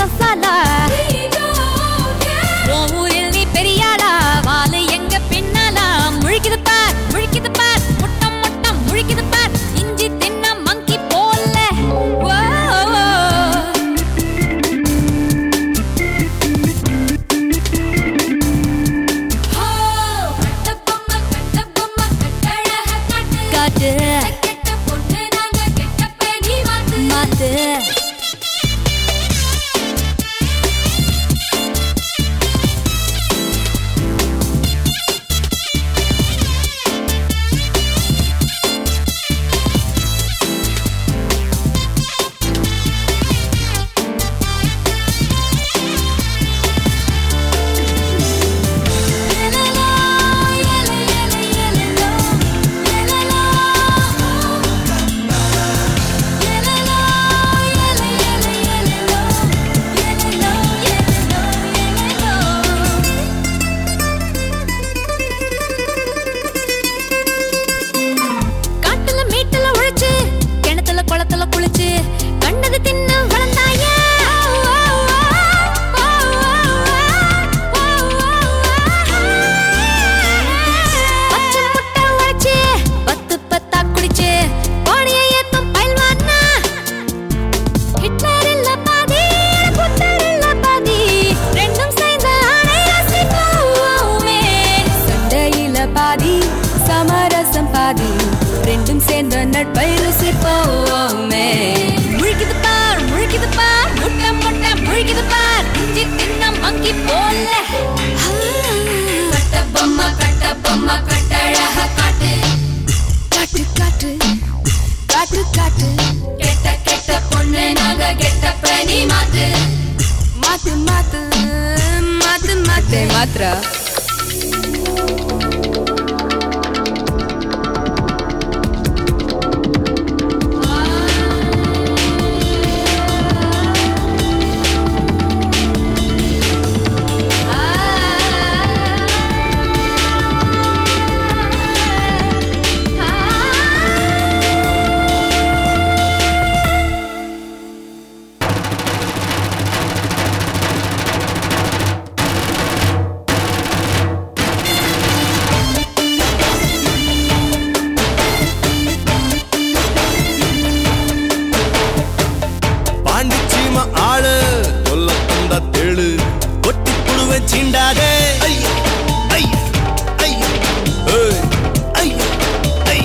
சசாலா உன் ஊரில் நீ பெரியாளா வாலு எங்க பின்னாலா முழிக்குது பார் முழிக்குது பார் முட்டம் முட்டம் முழிக்குது பார் இஞ்சி தின்ன மங்கி போல ஓ, ஓ, ஓ. காட்டு மாத்து காட்டுல மேட்டுல உழைச்சு கிணத்துல குளத்துல குளிச்சு கண்டது தின்னு வளர்ந்தாயா பச்சை முட்டை உழைச்சு பத்து பத்தா குடிச்சு பாடிய ஏத்தம் பயில்வானா ஹிட்லர் இல்ல பாதி புத்தர் இல்ல பாதி ரெண்டும் சேர்ந்த ஆணை ரசிப்போமே சண்டையில பாதி சமரசம் பாதி ரெண்டும் சேர்ந்த நட்பை ருசிப்போமே முழிக்குது பார் முழிக்குது பார் முட்டை முட்டை முழிக்குது பார் இஞ்சி தின்ன மங்கி போல கட்ட பொம்மை கட்ட பொம்மை கட்டழக காட்டு காட்டு காட்டு காட்டு காட்டு கெட்ட கெட்ட பொண்ணு நாங்க கெட்ட பனி மாத்து மாத்து மாத்து மாத்து மாத்து மாத்ரா பாண்டிச்சீம ஆளு கொல்ல தந்தா தேளு கொட்டி புடுவ சீண்டாதே ஐய, ஐய, ஐய, ஏய், ஐய, ஐய.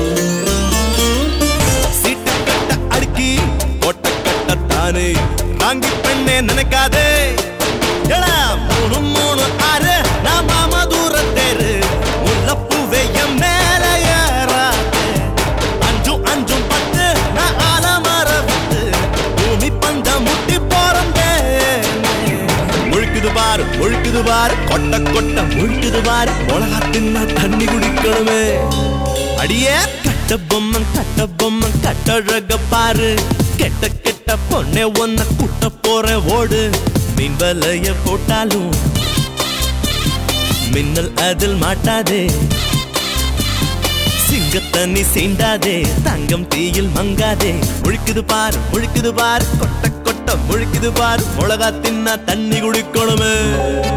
சீட்டு கட்ட அடுக்கி கோட்டை கட்டத்தானே ராங்கி பெண்ணே நினைக்காதே எடா, மூணு மூணு ஆறு நான் மாமா தூரத்தேரு முல்லப்பூவே என் மேல ஏறாதே அஞ்சும் அஞ்சும் பத்து நான் ஆலமர விட்டு பூமி பந்த முட்டி போறந்தே முழுக்குது பாரு முழுக்குது பாரு கொட்ட கொட்ட முழுக்குது பாரு மிளகா தின்னா தண்ணி குடிக்கணுமே அடியே கட்ட பொம்மன் கட்ட பொம்மன் கட்டழக பாரு கெட்ட கெட்ட பொண்ணே ஒன்ன குட்ட போற ஓடு மீன் வலைய போட்டாலும் மின்னல் அதில் மாட்டாதே சிங்கத்தண்ணி சீண்டாதே தங்கம் தீயில் மங்காதே முழிக்குது பாரு முழிக்குது பாரு கொட்ட கொட்ட முழிக்குது பாரு மிளகா தின்னா தண்ணி குடிக்கணுமே